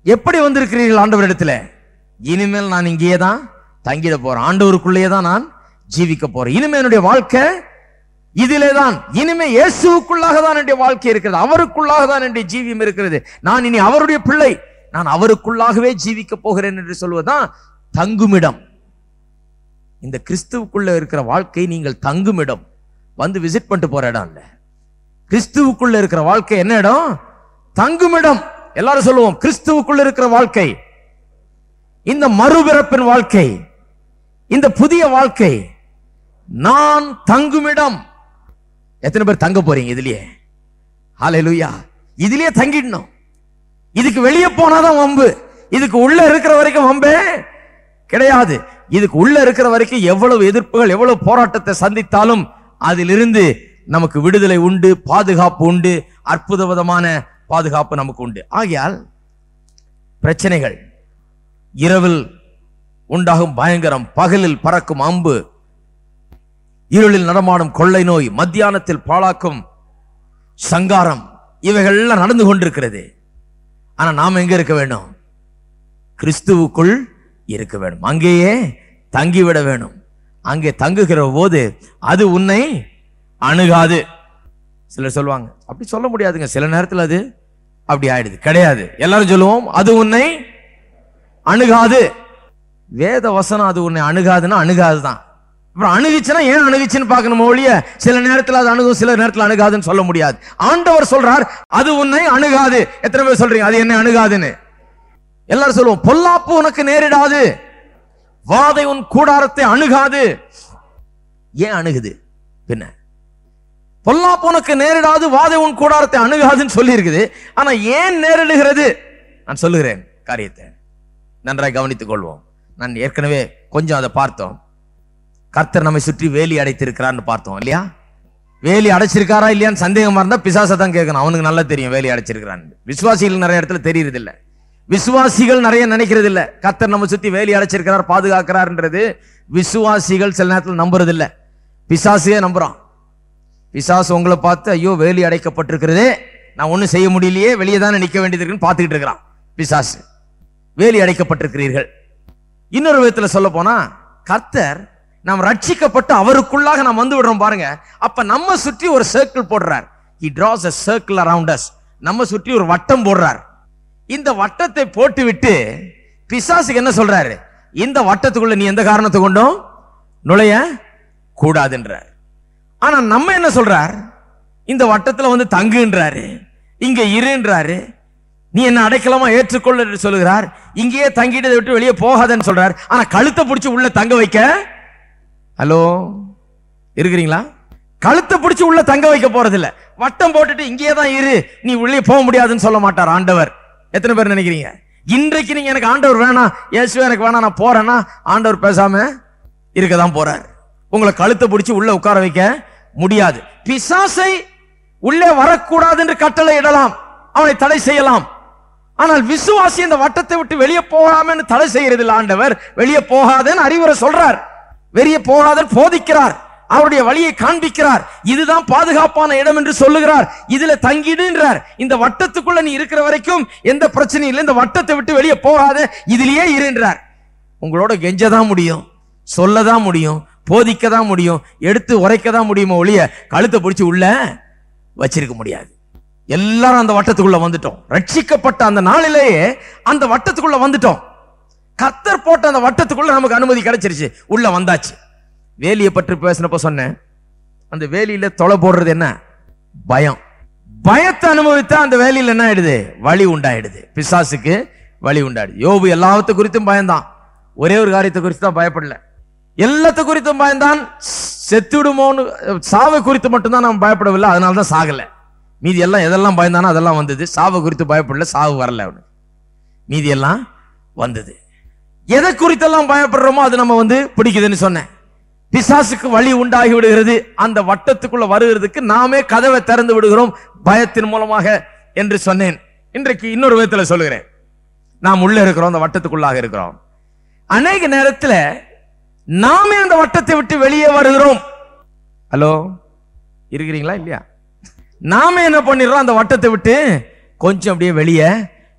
எப்படி வந்திருக்கிறீர்கள் ஆண்டவரிடத்துல இனிமேல் நான் இங்கேயே தான் தங்கிட போறேன் ஆண்டவருக்குள்ளேயே தான் நான் ஜீவிக்க போறேன் இனிமே என்னுடைய வாழ்க்கை இதிலே தான் இனிமே இயேசுவுக்குள்ளாக தான் என்னுடைய வாழ்க்கை இருக்கிறது அவருக்குள்ளாக தான் என்னுடைய ஜீவியம் இருக்கிறது நான் இனி அவருடைய பிள்ளை நான் அவருக்குள்ளாகவே ஜீவிக்க போகிறேன் என்று சொல்வதுதான் தங்குமிடம் இந்த கிறிஸ்துவுக்குள்ள இருக்கிற வாழ்க்கை நீங்கள் தங்குமிடம் வந்து விசிட் பண்ணிட்டு போற இடம் இல்ல கிறிஸ்துவுக்குள்ள இருக்கிற வாழ்க்கை என்ன இடம் தங்குமிடம் எல்லாரும் சொல்லுவோம் கிறிஸ்துவுக்குள்ள இருக்கிற வாழ்க்கை இந்த மறுபிறப்பின் வாழ்க்கை இந்த புதிய வாழ்க்கை நான் தங்குமிடம் எத்தனை பேர் தங்க போறீங்க இதுலயே ஹalleluya இதுலயே தங்கிடணும் இதுக்கு வெளியே போனாதான் வம்பு இதுக்கு உள்ள இருக்கிற வரைக்கும் வம்பே கிடையாது இதுக்கு உள்ள இருக்கிற வரைக்கும் எவ்வளவு எதிர்ப்புகள் எவ்வளவு போராட்டத்தை சந்தித்தாலும் அதிலிருந்து நமக்கு விடுதலை உண்டு பாதுகாப்பு உண்டு அற்புத விதமான பாதுகாப்பு நமக்கு உண்டு ஆகையால் பிரச்சனைகள் இரவில் உண்டாகும் பயங்கரம் பகலில் பறக்கும் அம்பு இருளில் நடமாடும் கொள்ளை நோய் மத்தியானத்தில் பாழாக்கும் சங்காரம் இவைகள் எல்லாம் நடந்து கொண்டிருக்கிறது ஆனா நாம் எங்க இருக்க வேண்டும் கிறிஸ்துவுக்குள் இருக்க வேண்டும் அங்கேயே தங்கிவிட வேணும் அங்கே தங்குகிற போது அது உன்னை அணுகாது சிலர் சொல்லுவாங்க அப்படி சொல்ல முடியாதுங்க சில நேரத்தில் அது அப்படி ஆயிடுது கிடையாது எல்லாரும் சொல்லுவோம் அது உன்னை அணுகாது வேத வசனம் அது உன்னை அணுகாதுன்னா அணுகாதுதான் அப்புறம் அணுகிச்சுன்னா ஏன் அணுகிச்சுன்னு பார்க்கணும் ஒழிய சில நேரத்தில் அது அணுகும் சில நேரத்தில் அணுகாதுன்னு சொல்ல முடியாது ஆண்டவர் சொல்றார் அது உன்னை அணுகாது எத்தனை பேர் சொல்றீங்க அது என்னை அணுகாதுன்னு எல்லாரும் சொல்லுவோம் பொல்லாப்பு உனக்கு நேரிடாது வாதை உன் கூடாரத்தை அணுகாது ஏன் அணுகுது பின்ன பொல்லாப்பு உனக்கு நேரிடாது வாதை உன் கூடாரத்தை அணுகாதுன்னு சொல்லி இருக்குது ஆனா ஏன் நேரிடுகிறது நான் சொல்லுகிறேன் காரியத்தை நன்றாய் கவனித்துக் கொள்வோம் நான் ஏற்கனவே கொஞ்சம் அதை பார்த்தோம் கர்த்தர் நம்மை சுற்றி வேலி அடைத்திருக்கிறான்னு பார்த்தோம் இல்லையா வேலி அடைச்சிருக்காரா இல்லையான்னு சந்தேகமா இருந்தா பிசாசை தான் கேட்கணும் அவனுக்கு நல்லா தெரியும் வேலி அடைச்சிருக்கிறான்னு விசுவாசிகள் நிறைய இடத்துல தெரியறது இல்ல விசுவாசிகள் நிறைய நினைக்கிறது இல்ல கர்த்தர் நம்ம சுத்தி வேலி அடைச்சிருக்கிறார் பாதுகாக்கிறார்ன்றது விசுவாசிகள் சில நேரத்தில் நம்புறது இல்ல பிசாசையே நம்புறான் பிசாசு உங்களை பார்த்து ஐயோ வேலி அடைக்கப்பட்டிருக்கிறதே நான் ஒண்ணும் செய்ய முடியலையே வெளியே தானே நிக்க வேண்டியது இருக்குன்னு பார்த்துக்கிட்டு இருக்கிறான் பிசாசு வேலி அடைக்கப்பட்டிருக்கிறீர்கள் இன்னொரு விதத்துல சொல்ல போனா கர்த்தர் நாம் ரட்சிக்கப்பட்டு அவருக்குள்ளாக நாம் வந்து விடுறோம் பாருங்க அப்ப நம்ம சுற்றி ஒரு சர்க்கிள் போடுறார் he draws a circle around us நம்ம சுற்றி ஒரு வட்டம் போடுறார் இந்த வட்டத்தை போட்டு விட்டு பிசாசுக்கு என்ன சொல்றாரு இந்த வட்டத்துக்குள்ள நீ எந்த காரணத்தை கொண்டும் நுழைய கூடாதுன்றார் ஆனா நம்ம என்ன சொல்றார் இந்த வட்டத்துல வந்து தங்குன்றாரு இங்க இருன்றாரு நீ என்ன அடைக்கலமா ஏற்றுக்கொள்ள என்று சொல்லுகிறார் இங்கேயே தங்கிட்டு இதை விட்டு வெளியே போகாதன்னு சொல்றார் ஆனா கழுத்தை பிடிச்சி உள்ள தங்க வைக்க ஹலோ இருக்கிறீங்களா கழுத்தை பிடிச்சி உள்ள தங்க வைக்க போறது இல்ல வட்டம் போட்டுட்டு இங்கேயே தான் இரு நீ உள்ளே போக முடியாதுன்னு சொல்ல மாட்டார் ஆண்டவர் எத்தனை பேர் நினைக்கிறீங்க இன்றைக்கு நீங்க எனக்கு ஆண்டவர் வேணாம் இயேசுவே எனக்கு வேணாம் நான் போறேன்னா ஆண்டவர் பேசாம இருக்க தான் போறார் உங்களை கழுத்தை பிடிச்சி உள்ள உட்கார வைக்க முடியாது பிசாசை உள்ளே வரக்கூடாது என்று கட்டளை இடலாம் அவனை தடை செய்யலாம் ஆனால் விசுவாசி இந்த வட்டத்தை விட்டு வெளியே போகாமன்னு தடை செய்யறது ஆண்டவர் வெளியே போகாதன்னு அறிவுரை சொல்றார் வெளியே போகாதன்னு போதிக்கிறார் அவருடைய வழியை காண்பிக்கிறார் இதுதான் பாதுகாப்பான இடம் என்று சொல்லுகிறார் இதுல தங்கிடுன்றார் இந்த வட்டத்துக்குள்ள நீ இருக்கிற வரைக்கும் எந்த பிரச்சனையும் இல்லை இந்த வட்டத்தை விட்டு வெளியே போகாத இதுலயே இருன்றார் உங்களோட கெஞ்சதான் முடியும் சொல்லதான் முடியும் போதிக்க தான் முடியும் எடுத்து உரைக்க தான் முடியுமோ ஒழிய கழுத்தை பிடிச்சி உள்ள வச்சிருக்க முடியாது எல்லாரும் அந்த வட்டத்துக்குள்ள வந்துட்டோம் ரட்சிக்கப்பட்ட அந்த நாளிலேயே அந்த வட்டத்துக்குள்ள வந்துட்டோம் கர்த்தர் போட்ட அந்த வட்டத்துக்குள்ள நமக்கு அனுமதி கிடைச்சிருச்சு உள்ள வந்தாச்சு வேலியை பற்றி பேசினப்ப சொன்னேன் அந்த வேலியில தொலை போடுறது என்ன பயம் பயத்தை அனுபவித்தா அந்த வேலியில என்ன ஆயிடுது வழி உண்டாயிடுது பிசாசுக்கு வழி உண்டாயிடுது யோபு எல்லாத்த குறித்தும் பயந்தான் ஒரே ஒரு காரியத்தை குறித்து தான் பயப்படல எல்லாத்த குறித்தும் பயந்தான் செத்துடுமோன்னு சாவை குறித்து மட்டும்தான் நம்ம பயப்படவில்லை அதனால தான் சாகல மீதி எல்லாம் எதெல்லாம் பயந்தானோ அதெல்லாம் வந்தது சாவை குறித்து பயப்படல சாவு வரல அவனுக்கு மீதி எல்லாம் வந்தது எதை குறித்தெல்லாம் பயப்படுறோமோ அது நம்ம வந்து பிடிக்குதுன்னு சொன்னேன் பிசாசுக்கு வழி உண்டாகி விடுகிறது அந்த வட்டத்துக்குள்ள வருகிறதுக்கு நாமே கதவை திறந்து விடுகிறோம் பயத்தின் மூலமாக என்று சொன்னேன் இன்றைக்கு இன்னொரு விதத்துல சொல்லுகிறேன் நாம் உள்ள இருக்கிறோம் அந்த வட்டத்துக்குள்ளாக இருக்கிறோம் அநேக நேரத்துல நாமே அந்த வட்டத்தை விட்டு வெளியே வருகிறோம் ஹலோ இருக்கிறீங்களா இல்லையா நாம என்ன பண்ணிடுறோம் அந்த வட்டத்தை விட்டு கொஞ்சம் அப்படியே வெளியே